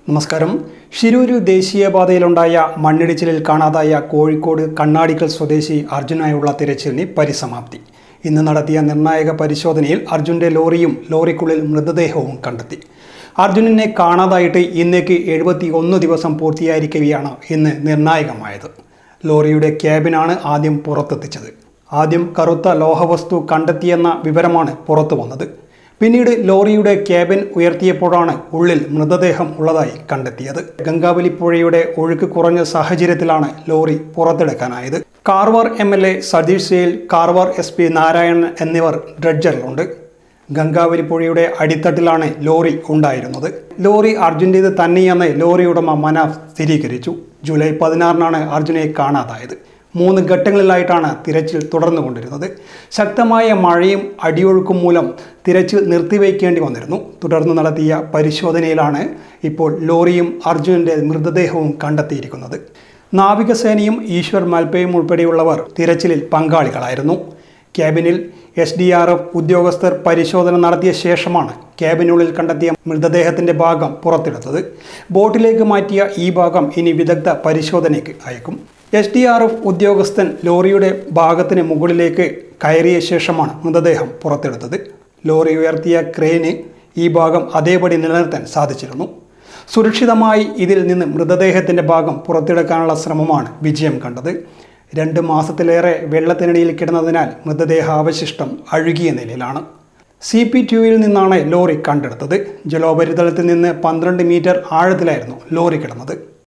നമസ്കാരം ഷിരൂരു ദേശീയപാതയിലുണ്ടായ മണ്ണിടിച്ചിലിൽ കാണാതായ കോഴിക്കോട് കണ്ണാടിക്കൽ സ്വദേശി അർജുനായുള്ള തിരച്ചിലിന് പരിസമാപ്തി ഇന്ന് നടത്തിയ നിർണായക പരിശോധനയിൽ അർജുൻ്റെ ലോറിയും ലോറിക്കുള്ളിൽ മൃതദേഹവും കണ്ടെത്തി അർജുനനെ കാണാതായിട്ട് ഇന്നേക്ക് എഴുപത്തി ഒന്ന് ദിവസം പൂർത്തിയായിരിക്കുകയാണ് ഇന്ന് നിർണായകമായത് ലോറിയുടെ ക്യാബിനാണ് ആദ്യം പുറത്തെത്തിച്ചത് ആദ്യം കറുത്ത ലോഹവസ്തു കണ്ടെത്തിയെന്ന വിവരമാണ് പുറത്തു വന്നത് പിന്നീട് ലോറിയുടെ ക്യാബിൻ ഉയർത്തിയപ്പോഴാണ് ഉള്ളിൽ മൃതദേഹം ഉള്ളതായി കണ്ടെത്തിയത് ഗംഗാവലി പുഴയുടെ ഒഴുക്ക് കുറഞ്ഞ സാഹചര്യത്തിലാണ് ലോറി പുറത്തെടുക്കാനായത് Karwar M L A Satish Sail Karwar S P Narayanan എന്നിവർ ഡ്രഡ്ജറിലുണ്ട് ഗംഗാവലി പുഴയുടെ അടിത്തട്ടിലാണ് ലോറി ഉണ്ടായിരുന്നത് ലോറി അർജുൻ്റേത് തന്നെയെന്ന് ലോറി ഉടമ മനാഫ് സ്ഥിരീകരിച്ചു ജൂലൈ പതിനാറിനാണ് അർജുനെ കാണാതായത് മൂന്ന് ഘട്ടങ്ങളിലായിട്ടാണ് തിരച്ചിൽ തുടർന്നുകൊണ്ടിരുന്നത് ശക്തമായ മഴയും അടിയൊഴുക്കും മൂലം തിരച്ചിൽ നിർത്തിവയ്ക്കേണ്ടി വന്നിരുന്നു തുടർന്ന് നടത്തിയ പരിശോധനയിലാണ് ഇപ്പോൾ ലോറിയും അർജുനന്റെ മൃതദേഹവും കണ്ടെത്തിയിരിക്കുന്നത് നാവികസേനയും ഈശ്വർ മൽപ്പയും ഉൾപ്പെടെയുള്ളവർ തിരച്ചിലിൽ പങ്കാളികളായിരുന്നു ക്യാബിനിൽ എസ് ഡി ആർ എഫ് ഉദ്യോഗസ്ഥർ പരിശോധന നടത്തിയ ശേഷമാണ് ക്യാബിനുള്ളിൽ കണ്ടെത്തിയ മൃതദേഹത്തിന്റെ ഭാഗം പുറത്തെടുത്തത് ബോട്ടിലേക്ക് മാറ്റിയ ഈ ഭാഗം ഇനി വിദഗ്ധ പരിശോധനയ്ക്ക് അയക്കും എസ് ഡി ആർ എഫ് ഉദ്യോഗസ്ഥൻ ലോറിയുടെ ഭാഗത്തിന് മുകളിലേക്ക് കയറിയ ശേഷമാണ് മൃതദേഹം പുറത്തെടുത്തത് ലോറി ഉയർത്തിയ ക്രെയിന് ഈ ഭാഗം അതേപടി നിലനിർത്താൻ സാധിച്ചിരുന്നു സുരക്ഷിതമായി ഇതിൽ നിന്ന് മൃതദേഹത്തിൻ്റെ ഭാഗം പുറത്തെടുക്കാനുള്ള ശ്രമമാണ് വിജയം കണ്ടത് രണ്ട് മാസത്തിലേറെ വെള്ളത്തിനടിയിൽ കിടന്നതിനാൽ മൃതദേഹാവശിഷ്ടം അഴുകിയ നിലയിലാണ് സി പി ട്യൂവിൽ നിന്നാണ് ലോറി കണ്ടെടുത്തത് ജലോപരിതലത്തിൽ നിന്ന് പന്ത്രണ്ട് മീറ്റർ ആഴത്തിലായിരുന്നു ലോറി കിടന്നത്